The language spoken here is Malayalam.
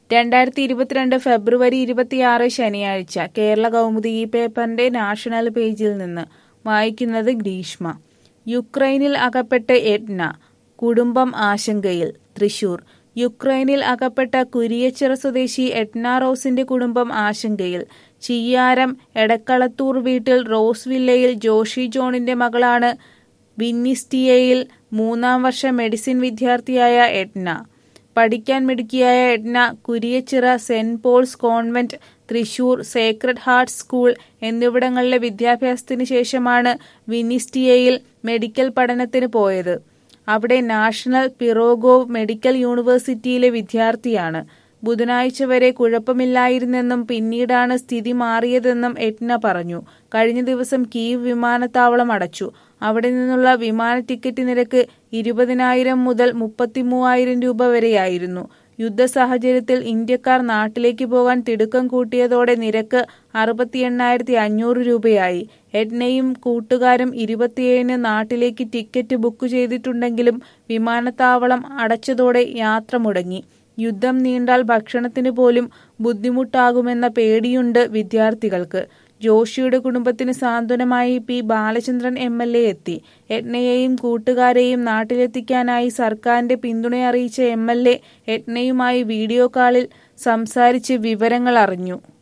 രണ്ടായിരത്തി ഇരുപത്തിരണ്ട് ഫെബ്രുവരി ഇരുപത്തിയാറ് ശനിയാഴ്ച കേരള കൗമുദി ഈ പേപ്പറിന്റെ നാഷണൽ പേജിൽ നിന്ന് വായിക്കുന്നത് ഗ്രീഷ്മ യുക്രൈനിൽ അകപ്പെട്ട് എഡ്ന കുടുംബം ആശങ്കയിൽ തൃശൂർ യുക്രൈനിൽ അകപ്പെട്ട കുരിയച്ചിറ സ്വദേശി എഡ്ന റോസിന്റെ കുടുംബം ആശങ്കയിൽ ചിയ്യാരം എടക്കളത്തൂർ വീട്ടിൽ റോസ് വില്ലയിൽ ജോഷി ജോണിന്റെ മകളാണ് വിന്നിസ്റ്റിയയിൽ മൂന്നാം വർഷ മെഡിസിൻ വിദ്യാർത്ഥിയായ എഡ്ന പഠിക്കാൻ മിടുക്കിയായ Edna Kuriachira saint Paul's convent Thrissur sacred heart school എന്നിവിടങ്ങളിലെ വിദ്യാഭ്യാസത്തിന് ശേഷമാണ് വിനിസ്റ്റിയയിൽ മെഡിക്കൽ പഠനത്തിന് പോയത് അവിടെ നാഷണൽ പിറോഗോവ് മെഡിക്കൽ യൂണിവേഴ്സിറ്റിയിലെ വിദ്യാർത്ഥിയാണ് ബുധനാഴ്ച വരെ കുഴപ്പമില്ലായിരുന്നെന്നും പിന്നീടാണ് സ്ഥിതി മാറിയതെന്നും എറ്റ്ന പറഞ്ഞു കഴിഞ്ഞ ദിവസം കീവ് വിമാനത്താവളം അടച്ചു അവിടെ നിന്നുള്ള വിമാന ടിക്കറ്റ് നിരക്ക് ഇരുപതിനായിരം മുതൽ മുപ്പത്തിമൂവായിരം രൂപ വരെയായിരുന്നു യുദ്ധ സാഹചര്യത്തിൽ ഇന്ത്യക്കാർ നാട്ടിലേക്ക് പോകാൻ തിടുക്കം കൂട്ടിയതോടെ നിരക്ക് അറുപത്തി എണ്ണായിരത്തി അഞ്ഞൂറ് രൂപയായി എഡ്നയും കൂട്ടുകാരും ഇരുപത്തിയേഴിന് നാട്ടിലേക്ക് ടിക്കറ്റ് ബുക്ക് ചെയ്തിട്ടുണ്ടെങ്കിലും വിമാനത്താവളം അടച്ചതോടെ യാത്ര മുടങ്ങി യുദ്ധം നീണ്ടാൽ ഭക്ഷണത്തിന് പോലും ബുദ്ധിമുട്ടാകുമെന്ന പേടിയുണ്ട് വിദ്യാർത്ഥികൾക്ക് ജോഷിയുടെ കുടുംബത്തിന് സാന്ത്വനമായി P Balachandran M L A എത്തി എട്നയെയും കൂട്ടുകാരെയും നാട്ടിലെത്തിക്കാനായി സർക്കാരിന്റെ പിന്തുണയറിയിച്ച എം എൽ എ എട്നയുമായി വീഡിയോ കാളിൽ സംസാരിച്ച് വിവരങ്ങൾ അറിഞ്ഞു